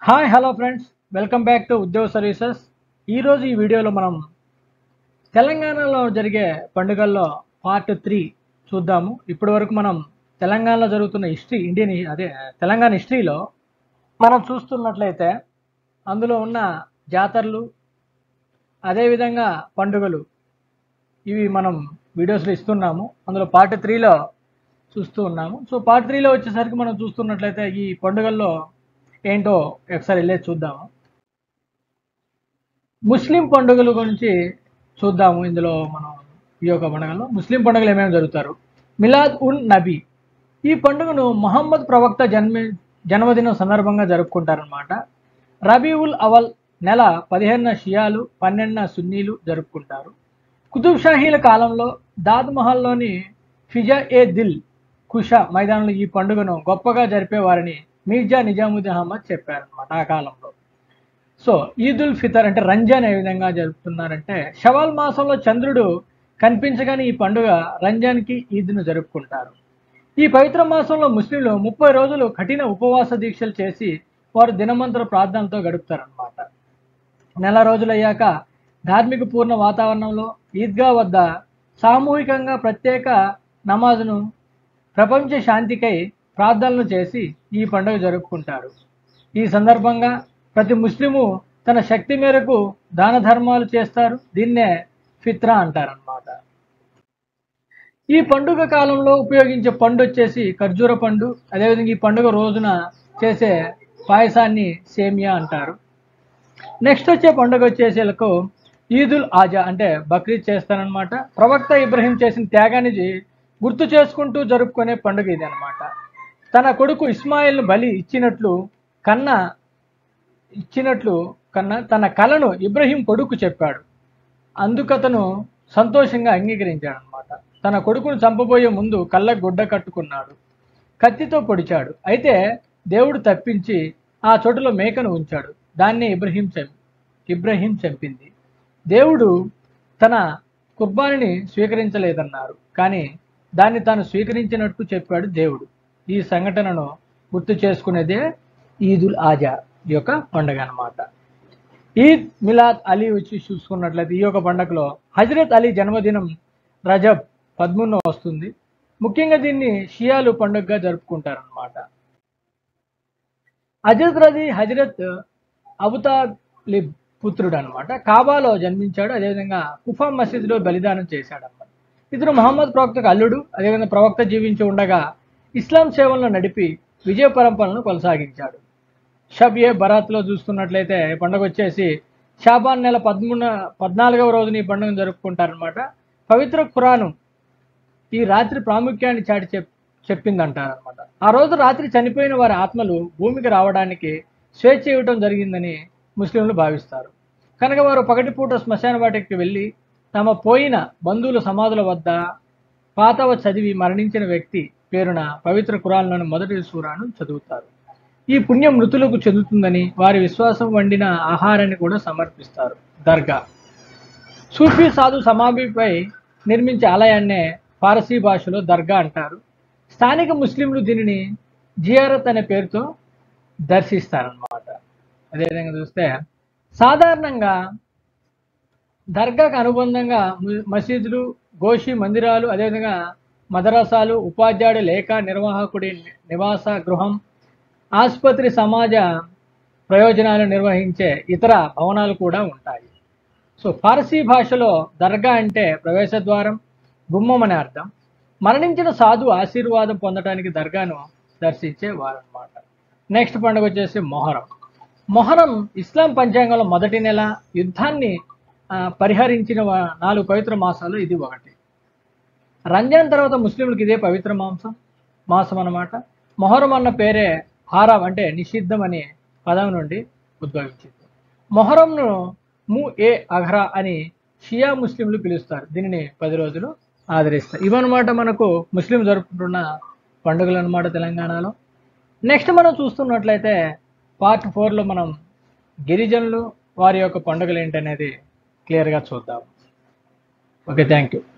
hi hello friends welcome back to Udyoga services ఈరోజు ఈ వీడియోలో మనం తెలంగాణలో జరిగే పండుగల్లో పార్ట్ త్రీ చూద్దాము ఇప్పటి వరకు మనం తెలంగాణలో జరుగుతున్న హిస్టరీ ఇండియన్ హి- అదే తెలంగాణ హిస్టరీలో మనం చూస్తున్నట్లయితే అందులో ఉన్న జాతరలు అదేవిధంగా పండుగలు ఇవి మనం వీడియోస్లో ఇస్తున్నాము అందులో పార్ట్ త్రీలో చూస్తూ ఉన్నాము సో పార్ట్ త్రీలో వచ్చేసరికి మనం చూస్తున్నట్లయితే ఈ పండుగల్లో ఏంటో ఒకసారి వెళ్ళేది చూద్దాము ముస్లిం పండుగల గురించి చూద్దాము ఇందులో మనం ఈ యొక్క పండుగలో ముస్లిం పండుగలు ఏమేమి జరుగుతారు మిలాద్ ఉన్ నబీ ఈ పండుగను మహమ్మద్ ప్రవక్త జన్మ జన్మదినం సందర్భంగా జరుపుకుంటారనమాట రబీవుల్ అవల్ నెల పదిహేనున షియాలు పన్నెండున సున్నీలు జరుపుకుంటారు కుతుబ్ షాహీల కాలంలో దాద్ మహల్లోని ఫిజా ఏ దిల్ కుషా మైదానంలో ఈ పండుగను గొప్పగా జరిపేవారని మీర్జా నిజాముద్దీన్ అహ్మద్ చెప్పారనమాట ఆ కాలంలో సో ఈద్ ఉల్ ఫితర్ అంటే రంజాన్ ఏ విధంగా జరుపుతున్నారంటే షవాల్ మాసంలో చంద్రుడు కనిపించగానే ఈ పండుగ రంజాన్కి ఈద్ను జరుపుకుంటారు ఈ పవిత్ర మాసంలో ముస్లింలు ముప్పై రోజులు కఠిన ఉపవాస దీక్షలు చేసి వారు దినమంతర ప్రార్థనలతో గడుపుతారనమాట నెల రోజులయ్యాక ధార్మిక పూర్ణ వాతావరణంలో ఈద్గా వద్ద సామూహికంగా ప్రత్యేక నమాజును ప్రపంచ శాంతికై ప్రార్థనలు చేసి ఈ పండుగ జరుపుకుంటారు ఈ సందర్భంగా ప్రతి ముస్లిము తన శక్తి మేరకు దాన ధర్మాలు చేస్తారు దీన్నే ఫిత్రా అంటారనమాట ఈ పండుగ కాలంలో ఉపయోగించే పండు వచ్చేసి ఖర్జూర పండు అదేవిధంగా ఈ పండుగ రోజున చేసే పాయసాన్ని సేమియా అంటారు నెక్స్ట్ వచ్చే పండుగ వచ్చేసేలకు ఈదుల్ ఆజా అంటే బక్రీద్ చేస్తారనమాట ప్రవక్త ఇబ్రహీం చేసిన త్యాగాన్ని జి- గుర్తు చేసుకుంటూ జరుపుకునే పండుగ ఇది అనమాట తన కొడుకు ఇస్మాయిల్ను బలి ఇచ్చినట్లు కన్నా ఇచ్చినట్లు కన్నా తన కలను ఇబ్రహీం కొడుకు చెప్పాడు అందుకతను సంతోషంగా అంగీకరించాడు అనమాట తన కొడుకును చంపబోయే ముందు కళ్ళకు గుడ్డ కట్టుకున్నాడు కత్తితో పొడిచాడు అయితే దేవుడు తప్పించి ఆ చోటులో మేకను ఉంచాడు దాన్నే ఇబ్రహీం చంపి ఇబ్రహీం చంపింది దేవుడు తన కుర్బానిని స్వీకరించలేదన్నారు కానీ దాన్ని తాను స్వీకరించినట్టు చెప్పాడు దేవుడు ఈ సంఘటనను గుర్తు చేసుకునేదే ఈదుల్ ఆజా ఈ యొక్క పండుగ అన్నమాట ఈద్ మిలాద్ అలీ వచ్చి చూసుకున్నట్లయితే ఈ యొక్క పండుగలో హజరత్ అలీ జన్మదినం రజబ్ పదమూడున వస్తుంది ముఖ్యంగా దీన్ని షియాలు పండుగగా జరుపుకుంటారనమాట హజరత్ రజీ హజరత్ అబుతాలిబ్ పుత్రుడు అనమాట కాబాలో జన్మించాడు అదేవిధంగా కుఫా మసీదులో బలిదానం చేశాడు అనమాట ఇతను మహమ్మద్ ప్రవక్తకు అల్లుడు అదేవిధంగా ప్రవక్త జీవించి ఉండగా ఇస్లాం సేవలను నడిపి విజయ పరంపరను కొనసాగించాడు షబ్ ఏ బరాత్లో చూస్తున్నట్లయితే ఈ పండుగ వచ్చేసి షాబాన్ నెల పదమూడు పద్నాలుగవ రోజున ఈ పండుగను జరుపుకుంటారనమాట పవిత్ర ఖురాను ఈ రాత్రి ప్రాముఖ్యాన్ని చాటి చెప్ చెప్పిందంటారనమాట ఆ రోజు రాత్రి చనిపోయిన వారి ఆత్మలు భూమికి రావడానికి స్వేచ్ఛ ఇవ్వటం జరిగిందని ముస్లింలు భావిస్తారు కనుక వారు పగటిపూట శ్మశాన వాటికి వెళ్ళి తమ పోయిన బంధువుల సమాధుల వద్ద పాతవ చదివి మరణించిన వ్యక్తి పేరున పవిత్ర ఖురాన్లోని మొదటి సూరాను చదువుతారు ఈ పుణ్యం మృతులకు చెందుతుందని వారి విశ్వాసం వండిన ఆహారాన్ని కూడా సమర్పిస్తారు దర్గా సూఫీ సాధు సమాధిపై నిర్మించే ఆలయాన్నే ఫారసీ భాషలో దర్గా అంటారు స్థానిక ముస్లింలు దీనిని జియారత్ అనే పేరుతో దర్శిస్తారన్నమాట అదేవిధంగా చూస్తే సాధారణంగా దర్గాకు అనుబంధంగా ము- మసీదులు గోషి మందిరాలు అదేవిధంగా మదరసాలు ఉపాధ్యాయుడు లేఖ నిర్వాహకుడి నివాస గృహం ఆసుపత్రి సమాజ ప్రయోజనాలు నిర్వహించే ఇతర భవనాలు కూడా ఉంటాయి సో ఫారసీ భాషలో దర్గా అంటే ప్రవేశ ద్వారం గుమ్మం అనే అర్థం మరణించిన సాధు ఆశీర్వాదం పొందడానికి దర్గాను దర్శించే వారన్నమాట నెక్స్ట్ పండుగ వచ్చేసి మొహరం మొహరం ఇస్లాం పంచాంగంలో మొదటి నెల యుద్ధాన్ని ఆ, పరిహరించిన వా- నాలుగు పవిత్ర మాసాలు ఇది ఒకటి రంజాన్ తర్వాత ముస్లింలకు ఇదే పవిత్ర మాంసం మాసం అన్నమాట మొహరం అన్న పేరే హారాం అంటే నిషిద్ధం అనే పదం నుండి ఉద్భవించింది మొహరంను ము ఏ అఘ్రా అని షియా ముస్లింలు పిలుస్తారు దీనిని పది రోజులు ఆదరిస్తారు ఇవన్నమాట మనకు ముస్లిం జరుపుకుంటున్న పండుగలు అన్నమాట తెలంగాణలో నెక్స్ట్ మనం చూస్తున్నట్లయితే పార్ట్ ఫోర్లో మనం గిరిజనులు వారి యొక్క పండుగలు ఏంటనేది క్లియర్గా చూద్దాం ఓకే థ్యాంక్ యూ